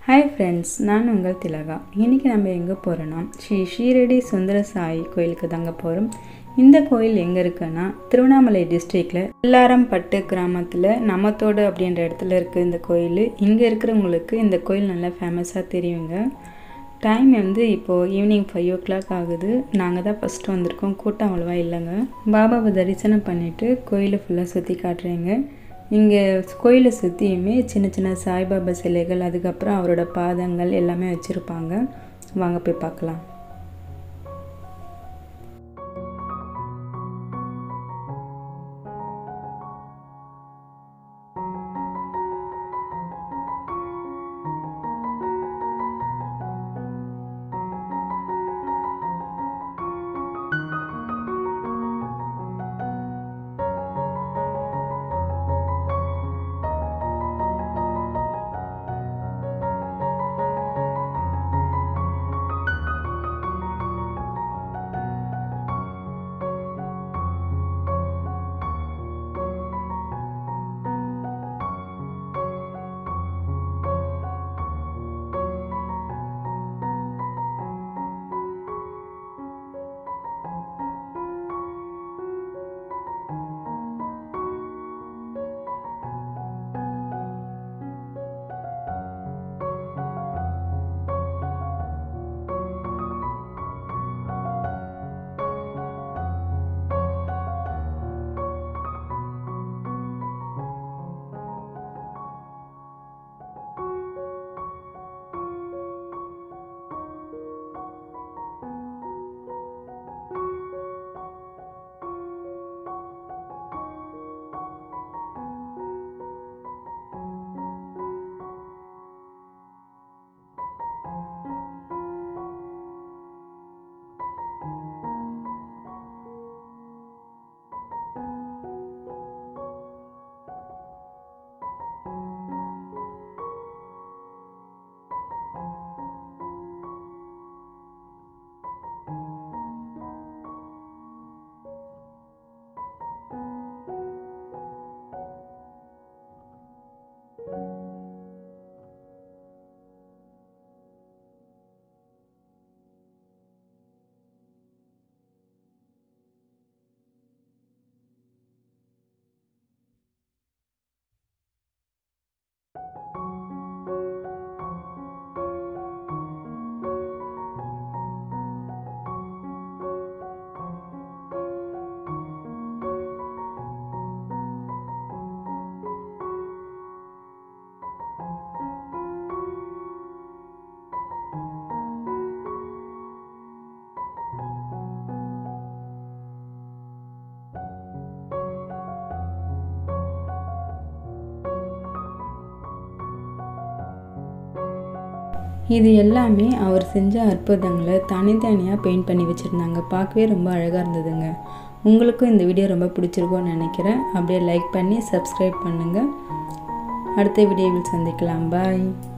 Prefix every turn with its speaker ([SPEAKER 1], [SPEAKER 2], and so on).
[SPEAKER 1] hi friends நான் உங்கள் திலகா இன்றைக்கி நம்ம எங்கே போகிறோன்னா ஸ்ரீ ஷீரடி சுந்தர சாயி கோயிலுக்கு தாங்க போகிறோம் இந்த கோயில் எங்கே இருக்குன்னா திருவண்ணாமலை டிஸ்ட்ரிக்டில் எல்லாரம்பட்டு கிராமத்தில் நமத்தோடு அப்படின்ற இடத்துல இருக்குது இந்த கோயில் இங்கே இருக்கிறவங்களுக்கு இந்த கோயில் நல்லா ஃபேமஸாக தெரியுங்க டைம் வந்து இப்போது ஈவினிங் ஃபைவ் ஓ கிளாக் ஆகுது நாங்கள் தான் ஃபஸ்ட்டு வந்திருக்கோம் கூட்டம் அவ்வளோவா இல்லைங்க பாபாவை தரிசனம் பண்ணிவிட்டு கோயிலை ஃபுல்லாக சுற்றி காட்டுறேங்க இங்கே கோயிலை சுற்றியுமே சின்ன சின்ன சாய்பாபா சிலைகள் அதுக்கப்புறம் அவரோட பாதங்கள் எல்லாமே வச்சுருப்பாங்க வாங்க போய் பார்க்கலாம் இது எல்லாமே அவர் செஞ்ச அற்புதங்களை தனித்தனியாக பெயிண்ட் பண்ணி வச்சுருந்தாங்க பார்க்கவே ரொம்ப அழகாக இருந்ததுங்க உங்களுக்கும் இந்த வீடியோ ரொம்ப பிடிச்சிருக்கோன்னு நினைக்கிறேன் அப்படியே லைக் பண்ணி சப்ஸ்கிரைப் பண்ணுங்கள் அடுத்த வீடியோவில் சந்திக்கலாம் பாய்